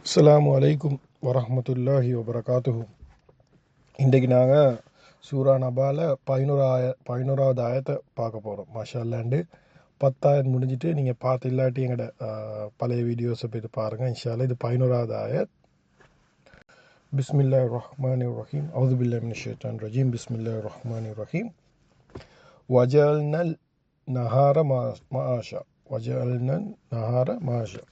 அஸ்ஸலாமு அலைக்கும் வரஹ்மத்துல்லாஹி வபரகாத்துஹு இன்றைக்கு நாங்கள் சூரா நபால பதினோராய பதினோராவது ஆயத்தை பார்க்க போகிறோம் மாஷா அல்லாண்டு பத்தாயிரம் முடிஞ்சிட்டு நீங்கள் பார்த்து இல்லாட்டி எங்களோட ஆஹ், பழைய வீடியோஸை போய்ட்டு பாருங்கள் இன்ஷால்லா இது பதினோராவது ஆயத் பிஸ்மில்லா ரஹ்மான் ரஹீம் அவுது பில்லா மின் ஷேத்தான் ரஜீம் பிஸ்மில்லா ரஹ்மான் ரஹீம் வஜல்னல் நஹார மா மாஷா வஜல்னல் நஹார மாஷா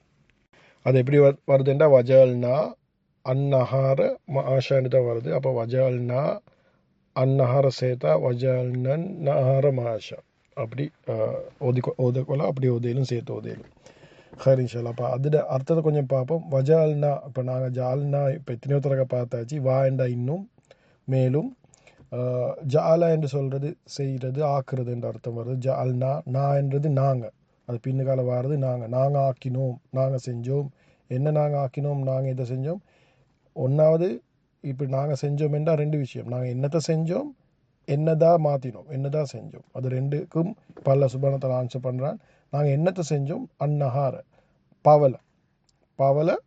அது எப்படி வ- வருதுன்னா வஜல்னா அன்னஹார மாஷான்னு தான் வருது அப்போ வஜல்னா அன்னஹார சேர்த்தா வஜல்னன் நஹார மாஷா அப்படி ஆஹ், ஓதி ஓதக்கொள்ள அப்படி ஓதையிலும் சேர்த்து ஓதையிலும் ஹரி இன்ஷால்லா அப்போ அதில் அர்த்தத்தை கொஞ்சம் பார்ப்போம் வஜால்னா இப்போ நாங்கள் ஜால்னா இப்போ எத்தனையோ தடவை பார்த்தாச்சு வா என்றா இன்னும் மேலும் ஆஹ், ஜாலா என்று சொல்கிறது செய்கிறது ஆக்குறது என்ற அர்த்தம் வருது ஜால்னா நான் என்றது நாங்கள் அது பின்னுக்கால வாரது நாங்கள் நாங்கள் ஆக்கினோம் நாங்கள் செஞ்சோம் என்ன நாங்கள் ஆக்கினோம் நாங்கள் இதை செஞ்சோம் ஒன்றாவது இப்போ நாங்கள் செஞ்சோம் என்றால் ரெண்டு விஷயம் நாங்கள் என்னத்தை செஞ்சோம் என்னதான் மாற்றினோம் என்னதான் செஞ்சோம் அது ரெண்டுக்கும் பல சுபானத்தில் ஆன்சர் பண்ணுறான் நாங்கள் என்னத்தை செஞ்சோம் அன்னஹார பவலை பவலை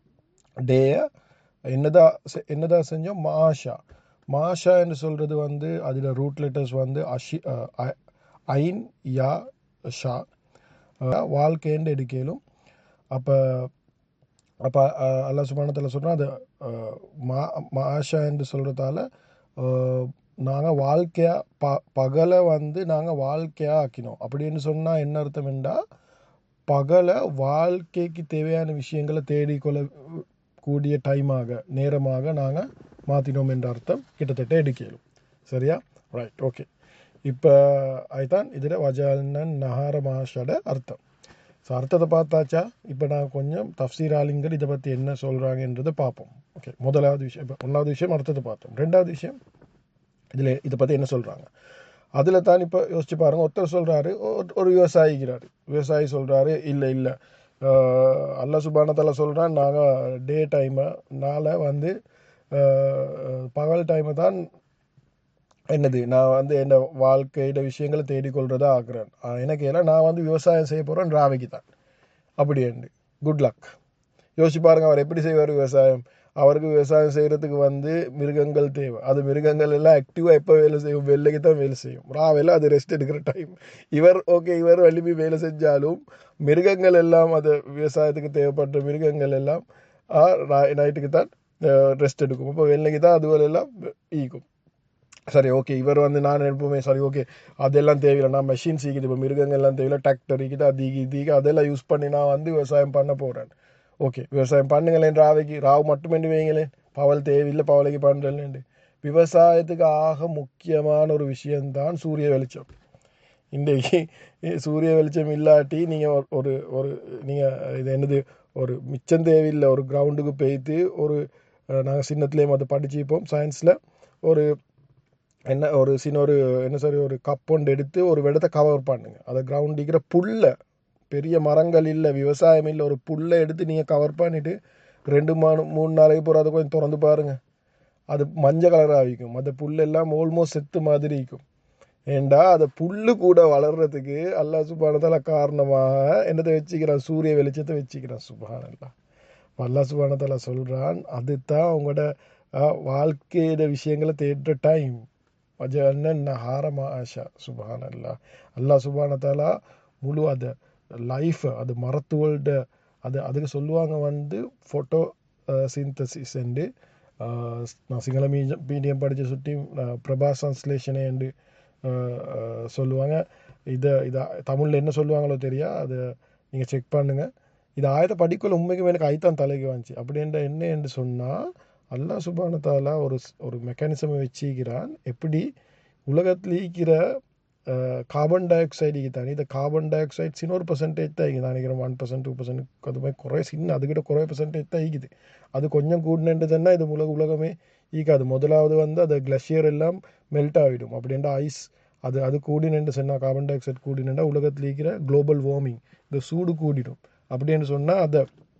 டேய என்னதான் செ- என்னதான் செஞ்சோம் மாஷா மாஷா என்று சொல்கிறது வந்து அதில் ரூட் லெட்டர்ஸ் வந்து அஷி அஹ், ஐ- ஐன் யா ஷா அஹ், வாழ்க்கைன்னு எடுக்கலும் அப்போ அப்போ அல்லாஹ் சுபானத்தில் சொல்கிறோம் அது அஹ், மா மாஷா என்று சொல்கிறதால நாங்கள் வாழ்க்கையாக ப பகலை வந்து நாங்கள் வாழ்க்கையாக ஆக்கினோம் அப்படின்னு சொன்னால் என்ன அர்த்தம் என்றால் பகலை வாழ்க்கைக்கு தேவையான விஷயங்களை தேடிக்கொள்ள கூடிய டைமாக நேரமாக நாங்கள் மாற்றினோம் என்ற அர்த்தம் கிட்டத்தட்ட எடுக்கலும் சரியா ரைட் ஓகே இப்போ அதுதான் இதில் வஜாலன் நஹார மாஷோட அர்த்தம் ஸோ அர்த்தத்தை பார்த்தாச்சா இப்போ நான் கொஞ்சம் தஃப்சீர் ஆலிங்கர் இதை பற்றி என்ன சொல்கிறாங்கன்றதை பார்ப்போம் ஓகே முதலாவது விஷயம் இப்போ ஒன்றாவது விஷயம் அர்த்தத்தை பார்த்தோம் ரெண்டாவது விஷயம் இதில் இதை பற்றி என்ன சொல்கிறாங்க அதில் தான் இப்போ யோசிச்சு பாருங்க ஒருத்தர் சொல்கிறாரு ஒரு விவசாயிக்கிறாரு விவசாயி சொல்கிறாரு இல்லை இல்லை அல்ல சுபானத்தில் சொல்கிறான் நாங்கள் டே டைமை நாளை வந்து ஆஹ், பகல் டைமை தான் என்னது நான் வந்து என் வாழ்க்கையோட விஷயங்களை தேடிக்கொள்றதா ஆக்குறேன் ஆஹ், எனக்கு எல்லாம் நான் வந்து விவசாயம் செய்ய போகிறேன் ராவிக்கு தான் அப்படி என்று குட் லக் யோசிச்சு பாருங்க அவர் எப்படி செய்வார் விவசாயம் அவருக்கு விவசாயம் செய்கிறதுக்கு வந்து மிருகங்கள் தேவை அது மிருகங்கள் எல்லாம் ஆக்டிவாக எப்போ வேலை செய்யும் வெள்ளைக்கு தான் வேலை செய்யும் ராவையில் அது ரெஸ்ட் எடுக்கிற டைம் இவர் ஓகே இவர் வலிமை வேலை செஞ்சாலும் மிருகங்கள் எல்லாம் அது விவசாயத்துக்கு தேவைப்பட்ட மிருகங்கள் எல்லாம் நைட்டுக்கு தான் ரெஸ்ட் எடுக்கும் இப்போ வெள்ளைக்கு தான் அதுவெல்லாம் எல்லாம் ஈக்கும் சரி ஓகே இவர் வந்து நான் நினைப்போமே சரி ஓகே அதெல்லாம் தேவையில்லை நான் மெஷின் சீக்கிது இப்போ மிருகங்கள்லாம் தேவையில்லை டிராக்டர் இருக்குது அது இது இது அதெல்லாம் யூஸ் பண்ணி நான் வந்து விவசாயம் பண்ண போகிறேன் ஓகே விவசாயம் பண்ணுங்களேன் ராவைக்கு ராவு மட்டுமே வைங்களேன் பவல் தேவையில்லை பவலைக்கு பண்ணுறேன் விவசாயத்துக்கு ஆக முக்கியமான ஒரு விஷயம்தான் சூரிய வெளிச்சம் இன்றைக்கு சூரிய வெளிச்சம் இல்லாட்டி நீங்கள் ஒரு ஒரு நீங்கள் இது என்னது ஒரு மிச்சம் தேவையில்லை ஒரு கிரவுண்டுக்கு போயிட்டு ஒரு நாங்கள் சின்னத்துலேயும் அதை படிச்சுப்போம் சயின்ஸில் ஒரு என்ன ஒரு சின்ன ஒரு என்ன சரி ஒரு கப் ஒன்று எடுத்து ஒரு விடத்தை கவர் பண்ணுங்க அதை கிரவுண்ட் இருக்கிற புல்லை பெரிய மரங்கள் இல்லை விவசாயம் இல்லை ஒரு புல்லை எடுத்து நீங்கள் கவர் பண்ணிவிட்டு ரெண்டு மூணு மூணு நாளைக்கு போகிற அதை கொஞ்சம் திறந்து பாருங்கள் அது மஞ்சள் கலராக ஆகிக்கும் அந்த புல்லெல்லாம் ஆல்மோஸ்ட் செத்து மாதிரி இருக்கும் ஏண்டா அந்த புல்லு கூட வளர்றதுக்கு அல்லாஹ் சுபானத்தால காரணமாக என்னத்தை வச்சுக்கிறான் சூரிய வெளிச்சத்தை வச்சுக்கிறான் சுபானல்லா அல்லாஹ் சுபானத்தால சொல்கிறான் அதுதான் உங்களோட அஹ், வாழ்க்கையோட விஷயங்களை தேடுற டைம் வஜல்ன நஹாரமா ஆஷா சுபான் அல்லா அல்லாஹ் சுபானத்தாலா முழு அதை லைஃப் அது மரத்துவல்ட அது அதுக்கு சொல்லுவாங்க வந்து ஃபோட்டோ சிந்தசிஸ் என்று நான் சிங்கள மீடியம் மீடியம் படித்த சுட்டி அஹ், பிரபா டிரான்ஸ்லேஷனே என்று அஹ், அஹ், சொல்லுவாங்க இதை இதை தமிழில் என்ன சொல்லுவாங்களோ தெரியா அதை நீங்கள் செக் பண்ணுங்கள் இது ஆயத்தை படிக்கல உண்மைக்கும் எனக்கு ஐத்தான் தலைக்கு வந்துச்சு அப்படின்ற என்ன என்று சொன்னால் அல்லாஹ் சுபான தாலா ஒரு ஸ்- ஒரு மெக்கானிசமை வச்சுக்கிறான் எப்படி உலகத்தில் இருக்கிற கார்பன் டை ஆக்சைடு தானே இந்த கார்பன் டை ஆக்சைடு சின்ன ஒரு பர்சன்டேஜ் தான் இருக்குது நான் நினைக்கிறேன் ஒன் பர்சன்ட் டூ பர்சன்ட் அது மாதிரி குறைய சின்ன அதுக்கிட்ட குறைய பர்சன்டேஜ் தான் இருக்குது அது கொஞ்சம் கூடினதுன்னா இது உலக உலகமே ஈக்காது முதலாவது வந்து அது கிளஷியர் எல்லாம் மெல்ட் ஆகிடும் அப்படின்ற ஐஸ் அது அது கூடினு சொன்னால் கார்பன் டை ஆக்சைடு கூடினா உலகத்தில் இருக்கிற குளோபல் வார்மிங் இந்த சூடு கூடிடும் அப்படின்னு சொன்னால் அதை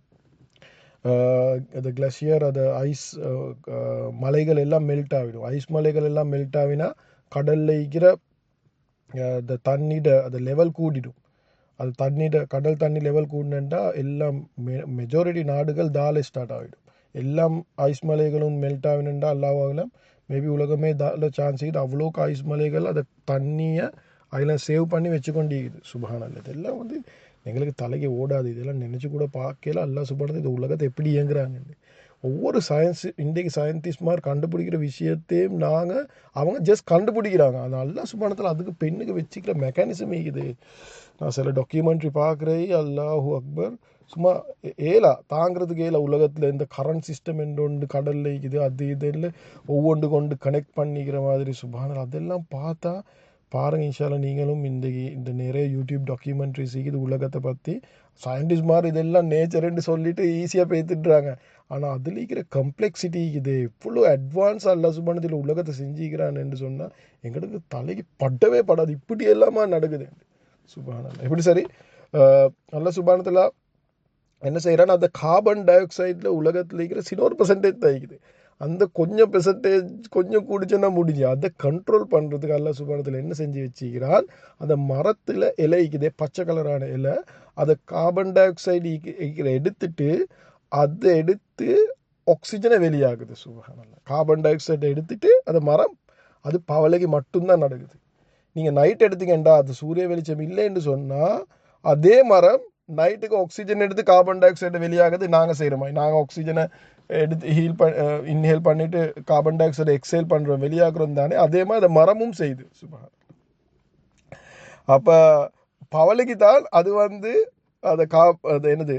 அது கிளஷியர் அது ஐஸ் மலைகள் எல்லாம் மெல்ட் ஆகிடும் ஐஸ் மலைகள் எல்லாம் மெல்ட் ஆகினா கடலில் இருக்கிற அஹ், அந்த தண்ணிட அந்த லெவல் கூடிடும் அது தண்ணீர் கடல் தண்ணி லெவல் கூடண்டா எல்லாம் மெஜாரிட்டி நாடுகள் தாலே ஸ்டார்ட் ஆகிடும் எல்லாம் ஐஸ் மலைகளும் மெல்ட் ஆகினா அல்லாவாகலாம் மேபி உலகமே தால சான்ஸ் இருக்குது அவ்வளோக்கு ஐஸ் மலைகள் அதை தண்ணியை அதில் சேவ் பண்ணி வச்சுக்கொண்டிருக்குது சுபஹானல்ல இதெல்லாம் வந்து எங்களுக்கு தலைக்கு ஓடாது இதெல்லாம் நினச்சி கூட பார்க்கல அல்லா சுபானது இந்த உலகத்தை எப்படி இயங்குறாங்கன்னு ஒவ்வொரு சயின்ஸ் இன்றைக்கு சயின்டிஸ்ட்மார் கண்டுபிடிக்கிற விஷயத்தையும் நாங்கள் அவங்க ஜஸ்ட் கண்டுபிடிக்கிறாங்க அது அல்லா சுபானத்தில் அதுக்கு பெண்ணுக்கு வச்சுக்கிற மெக்கானிசம் இருக்குது நான் சில டாக்குமெண்ட்ரி பார்க்குறேன் அல்லாஹூ அக்பர் சும்மா ஏலா தாங்கிறதுக்கு ஏலா உலகத்தில் இந்த கரண்ட் சிஸ்டம் ஒன்று கடலில் இருக்குது அது இதில் ஒவ்வொன்று கொண்டு கனெக்ட் பண்ணிக்கிற மாதிரி சுபானல் அதெல்லாம் பார்த்தா பாருங்க இன்ஷால்லா நீங்களும் இந்த இந்த நிறைய யூடியூப் டாக்குமெண்ட்ரிஸ் இது உலகத்தை பற்றி சயின்டிஸ்ட் மாதிரி இதெல்லாம் நேச்சர்ன்னு சொல்லிட்டு ஈஸியாக பேத்துட்டுறாங்க ஆனால் அதில் இருக்கிற கம்ப்ளெக்சிட்டி இது இவ்வளோ அட்வான்ஸ் அல்ல சுபானத்தில் உலகத்தை செஞ்சுக்கிறான்னு சொன்னால் எங்களுக்கு தலைக்கு பட்டவே படாது இப்படி எல்லாமா நடக்குது சுபானல்ல எப்படி சரி நல்ல சுபானத்தில் என்ன செய்கிறான் அந்த கார்பன் டை ஆக்சைடில் உலகத்தில் இருக்கிற சின்ன ஒரு பெர்சன்டேஜ் தான் இருக்குது அந்த கொஞ்சம் பெர்சன்டேஜ் கொஞ்சம் கூடிச்சுன்னா முடிஞ்சு அதை கண்ட்ரோல் பண்ணுறதுக்கு அல்ல சுபானத்தில் என்ன செஞ்சு வச்சுக்கிறான் அந்த மரத்தில் இலை இருக்குதே பச்சை கலரான இலை அதை கார்பன் டை ஆக்சைடு எடுத்துட்டு அதை எடுத்து ஆக்சிஜனை வெளியாகுது சுபகானல்ல கார்பன் டை ஆக்சைடை எடுத்துட்டு அந்த மரம் அது பவலைக்கு மட்டும்தான் நடக்குது நீங்கள் நைட் எடுத்தீங்கண்டா அது சூரிய வெளிச்சம் இல்லைன்னு சொன்னால் அதே மரம் நைட்டுக்கு ஆக்சிஜன் எடுத்து கார்பன் டை ஆக்சைடை வெளியாகுது நாங்கள் செய்கிற மாதிரி நாங்கள் ஆக்சிஜனை எடுத்து ஹீல் பண் இன்ஹேல் பண்ணிவிட்டு கார்பன் டை ஆக்சைடை எக்ஸேல் பண்ணுறோம் வெளியாகிறோம் தானே அதே மாதிரி அந்த மரமும் செய்யுது சுபகான் அப்போ பவலைக்கு தான் அது வந்து அதை கா அது என்னது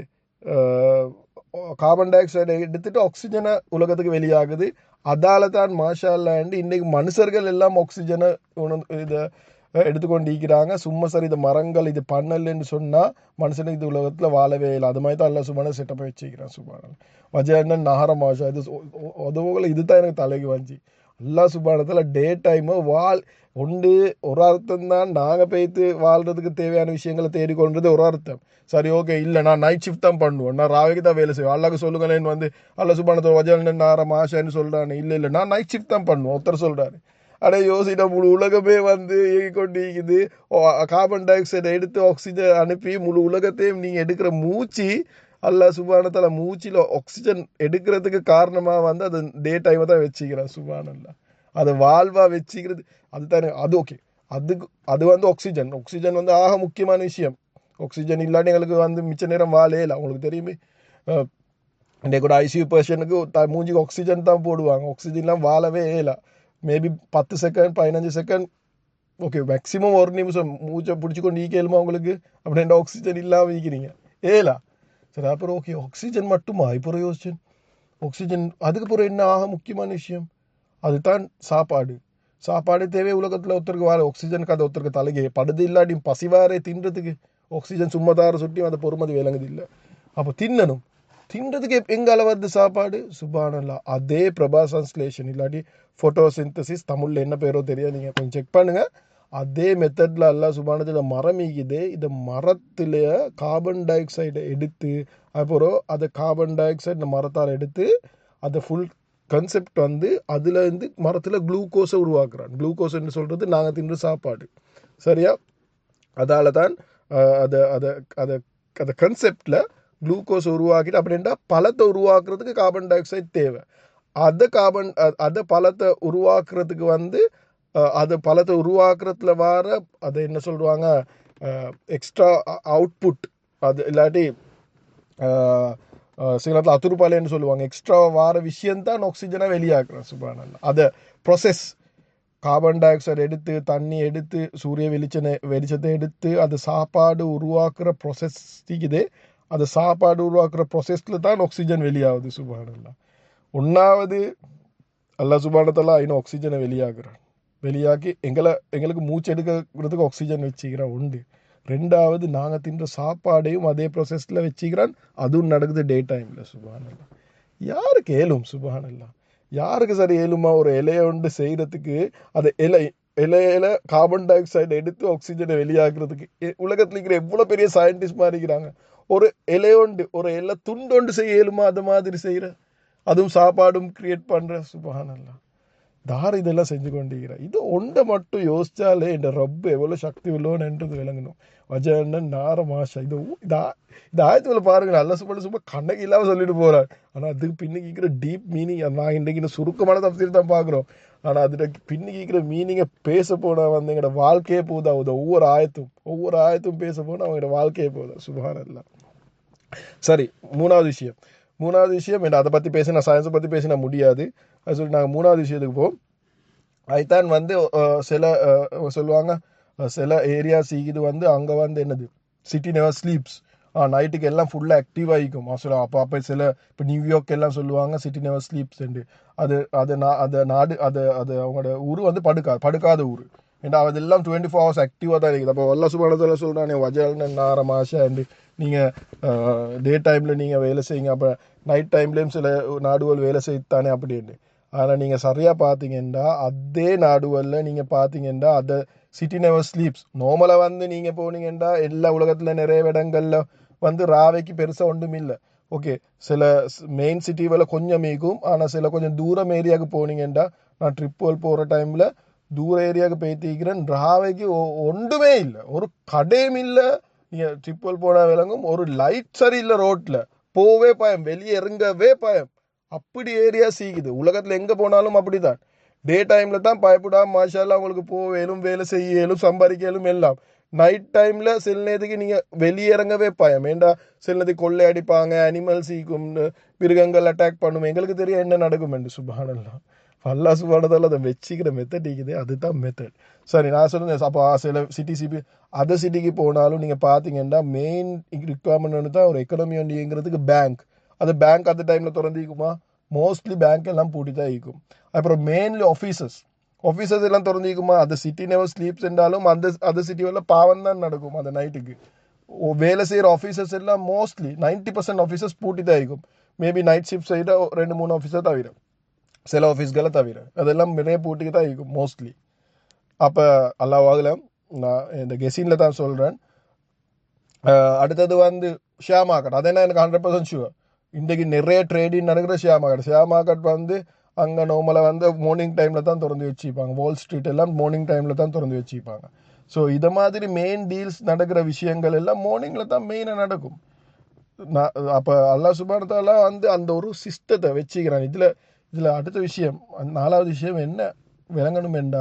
கார்பன் டை ஆக்சைடை எடுத்துட்டு ஆக்சிஜனை உலகத்துக்கு வெளியாகுது அதால தான் மாஷா இல்லாண்டு இன்னைக்கு மனுஷர்கள் எல்லாம் ஆக்சிஜனை உணர்ந்து இதை எடுத்துக்கொண்டு இருக்கிறாங்க சும்மா சரி இந்த மரங்கள் இது பண்ணலன்னு சொன்னால் மனுஷனுக்கு இது உலகத்தில் வாழவே இல்லை அது மாதிரி தான் எல்லாம் சும்மான செட்டப்பை வச்சுக்கிறான் சுபான வஜயண்ணன் நகர மாஷா இது உதவுகளை இது தான் எனக்கு தலைக்கு வாஞ்சி எல்லா சுபானத்தில் டே டைமு வாழ் ஒன்று ஒரு அர்த்தம் தான் நாங்கள் போய்த்து வாழ்கிறதுக்கு தேவையான விஷயங்களை தேடிக்கொண்டது ஒரு அர்த்தம் சரி ஓகே இல்லை நான் நைட் ஷிஃப்ட் தான் பண்ணுவேன் நான் ராவைக்கு தான் வேலை செய்வேன் அல்லாக்கு சொல்லுங்களேன்னு வந்து அல்ல சுபானத்தை வஜயண்ணன் நார மாஷான்னு சொல்கிறானே இல்லை இல்லை நான் நைட் ஷிஃப்ட் தான் பண்ணுவேன் ஒருத்தர் சொல்கிறாரு அடே யோசிட முழு உலகமே வந்து இயங்கி கொண்டு இருக்குது கார்பன் டை ஆக்சைடை எடுத்து ஆக்சிஜன் அனுப்பி முழு உலகத்தையும் நீங்கள் எடுக்கிற மூச்சு அல்ல சுபானத்தில் மூச்சில் ஆக்சிஜன் எடுக்கிறதுக்கு காரணமாக வந்து அது டே டைமை தான் வச்சுக்கிறேன் சுபானல்ல அதை வாழ்வாக வச்சுக்கிறது அது தானே அது ஓகே அதுக்கு அது வந்து ஆக்சிஜன் ஆக்சிஜன் வந்து ஆக முக்கியமான விஷயம் ஆக்சிஜன் இல்லாட்டி எங்களுக்கு வந்து மிச்ச நேரம் வாழே இல்லை உங்களுக்கு தெரியுமே இன்றைக்கு கூட ஐசியூ பர்சனுக்கு த மூஞ்சிக்கு ஆக்சிஜன் தான் போடுவாங்க ஆக்சிஜன்லாம் வாழவே இல்லை மேபி பத்து செகண்ட் பதினஞ்சு செகண்ட் ஓகே மேக்ஸிமம் ஒரு நிமிஷம் மூச்சை பிடிச்சி கொண்டு ஈக்கலுமா உங்களுக்கு அப்படின்ற ஆக்சிஜன் இல்லாமல் ஈக்கிறீங்க ஏலா சரி அப்புறம் ஓகே ஆக்சிஜன் மட்டுமா இப்போ யோசிச்சேன் ஆக்சிஜன் அதுக்கு பிறகு என்ன ஆக முக்கியமான விஷயம் அதுதான் சாப்பாடு சாப்பாடு தேவை உலகத்தில் ஒருத்தருக்கு வார ஆக்சிஜனுக்கு அது ஒருத்தருக்கு தலைக்கு படுது இல்லாட்டி பசிவாரே தின்றதுக்கு ஆக்சிஜன் சும்மா தார சுட்டி அந்த பொறுமதி விளங்குது இல்லை அப்போ தின்னணும் தின்றதுக்கு எங்கால வருது சாப்பாடு சுபானல்லா அதே பிரபா சன்ஸ்லேஷன் இல்லாட்டி ஃபோட்டோசிந்தசிஸ் தமிழில் என்ன பேரோ தெரியாது நீங்கள் கொஞ்சம் செக் பண்ணுங்கள் அதே மெத்தடில் எல்லாம் சுபானத்தில் மரம் ஈக்குது இந்த மரத்தில் கார்பன் டை ஆக்சைடை எடுத்து அப்புறம் அதை கார்பன் டை ஆக்சைடு இந்த மரத்தால் எடுத்து அதை ஃபுல் கன்செப்ட் வந்து அதில் இருந்து மரத்தில் குளுக்கோஸை உருவாக்குறான் குளுக்கோஸ்ன்னு சொல்கிறது நாங்கள் தின்ற சாப்பாடு சரியா அதால் தான் அதை அதை அதை அந்த கன்செப்டில் குளுக்கோஸ் உருவாக்கிட்டு அப்படின்ட்டா பழத்தை உருவாக்குறதுக்கு கார்பன் டை ஆக்சைடு தேவை அதை கார்பன் அதை பழத்தை உருவாக்குறதுக்கு வந்து அது பழத்தை உருவாக்குறதுல வர அதை என்ன சொல்லுவாங்க எக்ஸ்ட்ரா அவுட்புட் அது இல்லாட்டி சில நேரத்தில் அத்துருப்பாலேன்னு சொல்லுவாங்க எக்ஸ்ட்ரா வார விஷயந்தான் ஆக்சிஜனை வெளியாக்குறேன் சுபானல்ல அதை ப்ரொசஸ் கார்பன் டை ஆக்சைடு எடுத்து தண்ணி எடுத்து சூரிய வெளிச்சனை வெளிச்சத்தை எடுத்து அது சாப்பாடு உருவாக்குற ப்ரொசஸ் தீக்குது அது சாப்பாடு உருவாக்குற ப்ரொசஸில் தான் ஆக்சிஜன் வெளியாகுது சுபானல்லா ஒன்றாவது அல்லா சுபானத்தெல்லாம் இன்னும் ஆக்சிஜனை வெளியாக்குறான் வெளியாக்கி எங்களை எங்களுக்கு மூச்சு எடுக்கிறதுக்கு ஆக்சிஜன் வச்சுக்கிறான் உண்டு ரெண்டாவது நாங்கள் தின்ற சாப்பாடையும் அதே ப்ரொசஸில் வச்சுக்கிறான் அதுவும் நடக்குது டே டைமில் சுபானல்லா யாருக்கு ஏலும் சுபானல்லா யாருக்கு சார் ஏழுமா ஒரு இலையை உண்டு செய்கிறதுக்கு அதை இலை இலையில கார்பன் டை ஆக்சைடை எடுத்து ஆக்சிஜனை வெளியாக்குறதுக்கு உலகத்தில் இருக்கிற எவ்வளோ பெரிய சயின்டிஸ்ட் மாதிரி இருக்கிறாங்க ஒரு இலையொண்டு ஒரு இலை துண்டொண்டு செய்ய இயலுமா அது மாதிரி செய்கிற அதுவும் சாப்பாடும் கிரியேட் பண்ணுற சுபஹானல்லா தார் இதெல்லாம் செஞ்சு கொண்டிருக்கிறார் இது ஒன்றை மட்டும் யோசிச்சாலே இந்த ரப்பு எவ்வளோ சக்தி உள்ளோன்ன்றது விளங்கணும் வஜனன் நார மாஷா இது ஊ- இது ஆ- இது ஆயத்துல பாருங்க நல்ல சும்மா சும்மா கண்ணக்கு இல்லாம சொல்லிட்டு போறார் ஆனா அதுக்கு பின்னிக்கிற டீப் மீனிங் நான் இன்னைக்கு இந்த சுருக்கமான தப்சீர் தான் பாக்குறோம் ஆனா அதுல பின்னிக்கிற மீனிங்கை பேச போனா வந்து எங்களோட வாழ்க்கையே போதாவுது ஒவ்வொரு ஆயத்தும் ஒவ்வொரு ஆயத்தும் பேச போனா அவங்களோட வாழ்க்கையே போதா சுபானல்லா சரி மூணாவது விஷயம் மூணாவது விஷயம் என்ன அதை பற்றி பேசினா சயின்ஸை பற்றி பேசினா முடியாது அது சொல்லி நாங்கள் மூணாவது விஷயத்துக்கு போவோம் அதுதான் வந்து அஹ், சில அஹ், சொல்லுவாங்க அஹ், சில ஏரியாஸ் இது வந்து அங்கே வந்து என்னது சிட்டி நெவர் ஸ்லீப்ஸ் ஆ நைட்டுக்கு எல்லாம் ஃபுல்லாக ஆக்டிவ் ஆகிக்கும் சொல்ல அப்போ அப்போ சில இப்போ நியூயார்க் எல்லாம் சொல்லுவாங்க சிட்டி நெவர் ஸ்லீப்ஸ் அது அது நா- அது நாடு அது அது அவங்களோட ஊர் வந்து படுக்காது படுக்காத ஊர் ஏன்னா அதெல்லாம் டுவெண்ட்டி ஃபோர் ஹவர்ஸ் ஆக்டிவாக தான் இருக்குது அப்போ வல்ல சுபானத்தில் சொல்கிறானே வஜல்னு நார மாஷா நீங்கள் டே டைமில் நீங்கள் வேலை செய்யுங்க அப்போ நைட் டைம்லேயும் சில நாடுகள் வேலை செய்தானே அப்படின்னு ஆனால் நீங்கள் சரியாக பார்த்தீங்கன்னா அதே நாடுகளில் நீங்கள் பார்த்தீங்கன்னா அதை சிட்டி நெவர் ஸ்லீப்ஸ் நார்மலாக வந்து நீங்கள் போனீங்கன்னா எல்லா உலகத்தில் நிறைய இடங்களில் வந்து ராவைக்கு பெருசாக ஒன்றும் இல்லை ஓகே சில மெயின் சிட்டிவில் கொஞ்சம் மீக்கும் ஆனால் சில கொஞ்சம் தூரம் ஏரியாவுக்கு போனீங்கன்னா நான் ட்ரிப்புகள் போகிற டைமில் தூர ஏரியாவுக்கு பேத்திக்கிறேன் ராவைக்கு ஒ- ஒன்றுமே இல்லை ஒரு கடையும் இல்லை நீங்கள் ட்ரிப்புகள் போனால் விளங்கும் ஒரு லைட் சரி இல்லை ரோட்டில் போவே பயம் வெளியே இறங்கவே பயம் அப்படி ஏரியா சீக்குது உலகத்தில் எங்கே போனாலும் அப்படிதான் டே டைமில் தான் பயப்படாம மாஷால்லாம் உங்களுக்கு போவேலும் வேலை செய்யலும் சம்பாதிக்கலும் எல்லாம் நைட் டைமில் சில நேரத்துக்கு நீங்கள் வெளியே இறங்கவே பயம் ஏண்டா சில நேரத்துக்கு கொள்ளை அடிப்பாங்க அனிமல் சீக்கும் மிருகங்கள் அட்டாக் பண்ணும் எங்களுக்கு தெரியும் என்ன நடக்கும் என்று சுபானல்லாம் அல்லா சுபானதால் அதை வச்சுக்கிற மெத்தட் இருக்குது அதுதான் மெத்தட் சரி நான் சொல்லுங்க அப்போ சில சிட்டி சிபி அதர் சிட்டிக்கு போனாலும் நீங்கள் பார்த்தீங்கன்னா மெயின் ரிக்குவயர்மெண்ட் வந்து தான் ஒரு எக்கனாமி வண்டிங்கிறதுக்கு பேங்க் அது பேங்க் அந்த டைமில் திறந்திக்குமா மோஸ்ட்லி பேங்க் எல்லாம் பூட்டி தான் இருக்கும் அப்புறம் மெயின்லி ஆஃபீஸஸ் ஆஃபீஸஸ் எல்லாம் திறந்திக்குமா அந்த சிட்டி நெவர் ஸ்லீப்ஸ் என்றாலும் அந்த அந்த சிட்டியில் பாவம் தான் நடக்கும் அந்த நைட்டுக்கு வேலை செய்கிற ஆஃபீஸர்ஸ் எல்லாம் மோஸ்ட்லி நைன்டி பர்சன்ட் ஆஃபீஸர்ஸ் பூட்டி தான் இருக்கும் மேபி நைட் ஷிஃப்ட் செய்த ரெண்டு மூணு ஆஃபீஸர் தவிர சில ஆஃபீஸ்களை தவிர அதெல்லாம் நிறைய பூட்டிக்கு தான் இருக்கும் மோஸ்ட்லி அப்போ அல்லாவாகல நான் இந்த கெசினில் தான் சொல்கிறேன் அடுத்தது வந்து ஷேர் மார்க்கெட் அது என்ன எனக்கு ஹண்ட்ரட் பர்சன்ட் ஷுவர் இன்றைக்கு நிறைய ட்ரேடிங் நடக்கிற ஷேர் மார்க்கெட் ஷேர் மார்க்கெட் வந்து அங்கே நார்மலாக வந்து மார்னிங் டைமில் தான் திறந்து வச்சுப்பாங்க வால் ஸ்ட்ரீட் எல்லாம் மார்னிங் டைமில் தான் திறந்து வச்சுப்பாங்க ஸோ இதை மாதிரி மெயின் டீல்ஸ் நடக்கிற விஷயங்கள் எல்லாம் மார்னிங்கில் தான் மெயினாக நடக்கும் நான் அப்போ அல்லா சுபானத்தால வந்து அந்த ஒரு சிஸ்டத்தை வச்சுக்கிறான் இதில் இதில் அடுத்த விஷயம் அந்த நாலாவது விஷயம் என்ன விளங்கணும் என்றா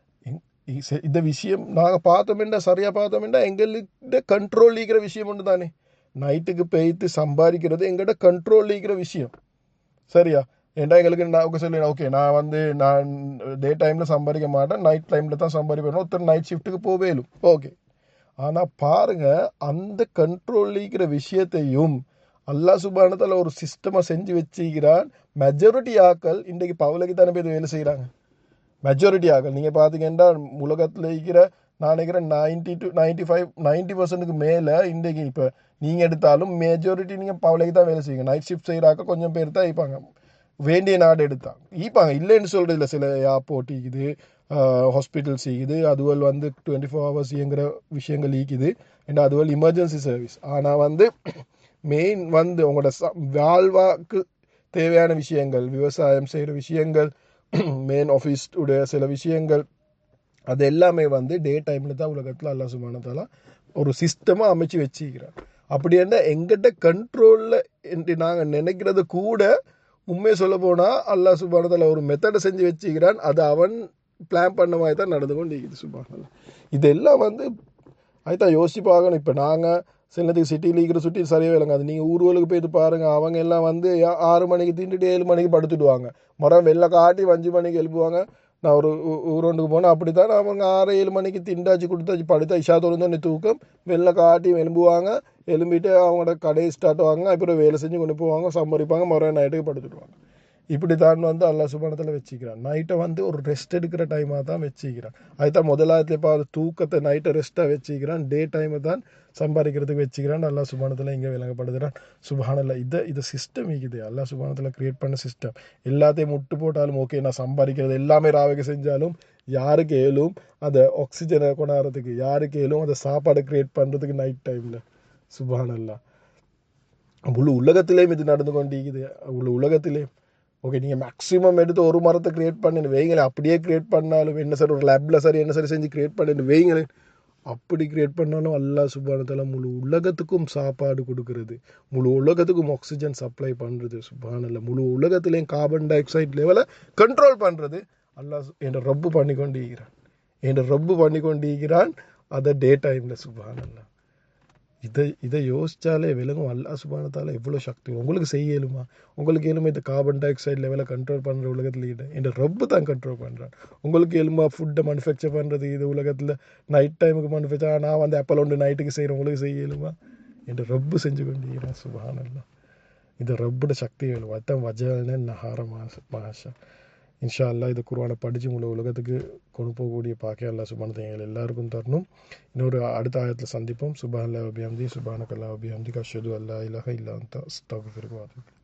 இந்த விஷயம் நாங்கள் பார்த்தோம்னா சரியாக பார்த்தோம்னா எங்கள்கிட்ட கண்ட்ரோல் இருக்கிற விஷயம் ஒன்று தானே நைட்டுக்கு பெய்த்து சம்பாதிக்கிறது எங்கள்கிட்ட கண்ட்ரோல் இருக்கிற விஷயம் சரியா ஏன்டா எங்களுக்கு நான் ஓகே சொல்லி ஓகே நான் வந்து நான் டே டைமில் சம்பாதிக்க மாட்டேன் நைட் டைமில் தான் சம்பாதிப்பேன் ஒருத்தர் நைட் ஷிஃப்ட்டுக்கு போவேலும் ஓகே ஆனால் பாருங்க அந்த கண்ட்ரோல் இருக்கிற விஷயத்தையும் அல்லாஹ் சுபானத்தில் ஒரு சிஸ்டமை செஞ்சு வச்சுக்கிறான் மெஜாரிட்டி ஆக்கள் இன்றைக்கு பவுலைக்கு தானே போய் வேலை செய்கிறாங்க மெஜாரிட்டி ஆக்கள் நீங்கள் பார்த்தீங்கன்னா உலகத்தில் இருக்கிற நான் நினைக்கிறேன் ninety to ninety five ninety பர்சன்ட்டுக்கு மேலே இன்றைக்கு இப்போ நீங்கள் எடுத்தாலும் மெஜாரிட்டி நீங்கள் பவுலைக்கு தான் வேலை செய்யுங்க நைட் ஷிஃப்ட் செய்கிறாக்க கொஞ்சம் பேர் தான் இருப்பாங்க வேண்டிய நாடு எடுத்தாங்க ஈப்பாங்க இல்லைன்னு சொல்கிறது இல்லை சில ஏர்போர்ட் இருக்குது ஹாஸ்பிட்டல்ஸ் இருக்குது அதுவல் வந்து டுவெண்ட்டி ஃபோர் ஹவர்ஸ் இயங்குற விஷயங்கள் ஈக்குது அண்ட் அதுவல் இமர்ஜென்சி சர்வீஸ் ஆனால் வந்து மெயின் வந்து உங்களோட வாழ்வாக்கு தேவையான விஷயங்கள் விவசாயம் செய்கிற விஷயங்கள் மெயின் ஆஃபீஸ் உடைய சில விஷயங்கள் அது எல்லாமே வந்து டே டைமில் தான் உலகத்தில் அல்லா சுமானத்தால ஒரு சிஸ்டமாக அமைச்சு வச்சுக்கிறார் அப்படி என்ன எங்கிட்ட கண்ட்ரோலில் என்று நாங்கள் நினைக்கிறது கூட உண்மையை சொல்ல போனால் அல்லா சுபானத்தில் ஒரு மெத்தடை செஞ்சு வச்சுக்கிறான் அது அவன் பிளான் பண்ண மாதிரி தான் நடந்து கொண்டு இருக்குது சுபானத்தில் இதெல்லாம் வந்து அதுதான் யோசிச்சு பார்க்கணும் இப்போ நாங்கள் சிலத்துக்கு சிட்டியில் இருக்கிற சுற்றி சரியாக விளங்காது நீங்கள் ஊர்வலுக்கு போயிட்டு பாருங்கள் அவங்க எல்லாம் வந்து ஆறு மணிக்கு திண்டுட்டு ஏழு மணிக்கு படுத்துடுவாங்க மரம் வெள்ளை காட்டி அஞ்சு மணிக்கு எழுப்புவாங்க நான் ஒரு ஊரோண்டுக்கு போனேன் அப்படி தான் அவங்க ஆறு ஏழு மணிக்கு திண்டாச்சு கொடுத்தாச்சு படுத்தா இஷா தொழுந்தோன்னு தூக்கம் வெள்ளை காட்டி எலும்புவாங்க எலும்பிட்டு அவங்களோட கடையை ஸ்டார்ட் ஆவாங்க அப்புறம் வேலை செஞ்சு கொண்டு போவாங்க சம்பாதிப்பாங்க மறுநாள் நைட்டுக்கு படுத்துடுவாங்க இப்படி தான் வந்து அல்லா சுபானத்தில் வச்சுக்கிறான் நைட்டை வந்து ஒரு ரெஸ்ட் எடுக்கிற டைமாக தான் வச்சுக்கிறான் அதுதான் முதலாவது இப்போ அது தூக்கத்தை நைட்டை ரெஸ்ட்டாக வச்சுக்கிறான் டே டைமை தான் சம்பாதிக்கிறதுக்கு வச்சுக்கிறான் அல்லா சுபானத்தில் இங்கே விளங்கப்படுகிறான் சுபானில் இதை இது சிஸ்டம் இருக்குது அல்லா சுபானத்தில் க்ரியேட் பண்ண சிஸ்டம் எல்லாத்தையும் முட்டு போட்டாலும் ஓகே நான் சம்பாதிக்கிறது எல்லாமே ராவைக்கு செஞ்சாலும் யாருக்கு ஏலும் அந்த ஆக்சிஜனை கொண்டாடுறதுக்கு யாருக்கு ஏலும் அந்த சாப்பாடை க்ரியேட் பண்ணுறதுக்கு நைட் டைமில் சுபானல்லா முழு உலகத்திலேயும் இது நடந்து கொண்டிருக்குது முழு உலகத்திலேயும் ஓகே நீங்கள் மேக்ஸிமம் எடுத்து ஒரு மரத்தை கிரியேட் பண்ணி வைங்களேன் அப்படியே கிரியேட் பண்ணாலும் என்ன சார் ஒரு லேபில் சரி என்ன சரி செஞ்சு கிரியேட் பண்ணிட்டு வைங்களேன் அப்படி கிரியேட் பண்ணாலும் அல்லாஹ் சுபானத்தால முழு உலகத்துக்கும் சாப்பாடு கொடுக்கறது முழு உலகத்துக்கும் ஆக்சிஜன் சப்ளை பண்ணுறது சுபானல்ல முழு உலகத்துலேயும் கார்பன் டை ஆக்சைடு லெவலை கண்ட்ரோல் பண்ணுறது அல்லாஹ் என் ரப்பு பண்ணி கொண்டிருக்கிறான் என் ரப்பு பண்ணி கொண்டிருக்கிறான் அதை டே டைமில் சுபானல்ல இதை இதை யோசிச்சாலே விலங்கும் அல்லாஹ் சுபானத்தால் எவ்வளோ சக்தி உங்களுக்கு செய்ய இயலுமா உங்களுக்கு இயலுமா இந்த கார்பன் டை ஆக்சைடு லெவலை கண்ட்ரோல் பண்ணுற உலகத்தில் இது இந்த ரப்பு தான் கண்ட்ரோல் பண்ணுறான் உங்களுக்கு இயலுமா ஃபுட்டை மேனுஃபேக்சர் பண்ணுறது இது உலகத்தில் நைட் டைமுக்கு மேனுஃபேக்சர் நான் வந்து ஆப்பிள் ஒன்று நைட்டுக்கு செய்கிறேன் உங்களுக்கு செய்ய இயலுமா என்ற ரப்பு செஞ்சு கொண்டிருக்கிறான் சுபானல்லாம் இந்த ரப்போட சக்தி வேணும் அதான் வஜல்னு நஹார மாச மாஷா இன்ஷா அல்லாஹ் இது குர்ஆனை படித்து முழு உலகத்துக்கு கொண்டு போகக்கூடிய பாக்கியம் அல்லாஹ் சுபானத்தை எங்கள் எல்லாருக்கும் தரணும் இன்னொரு அடுத்த ஆயத்தில் சந்திப்போம் சுபான் அல்லா அபியாந்தி சுபானக் அல்லா அபியாந்தி கஷது அல்லா இலஹ இல்லா அந்த அஸ்தகுஃபிருகு வாத்துபு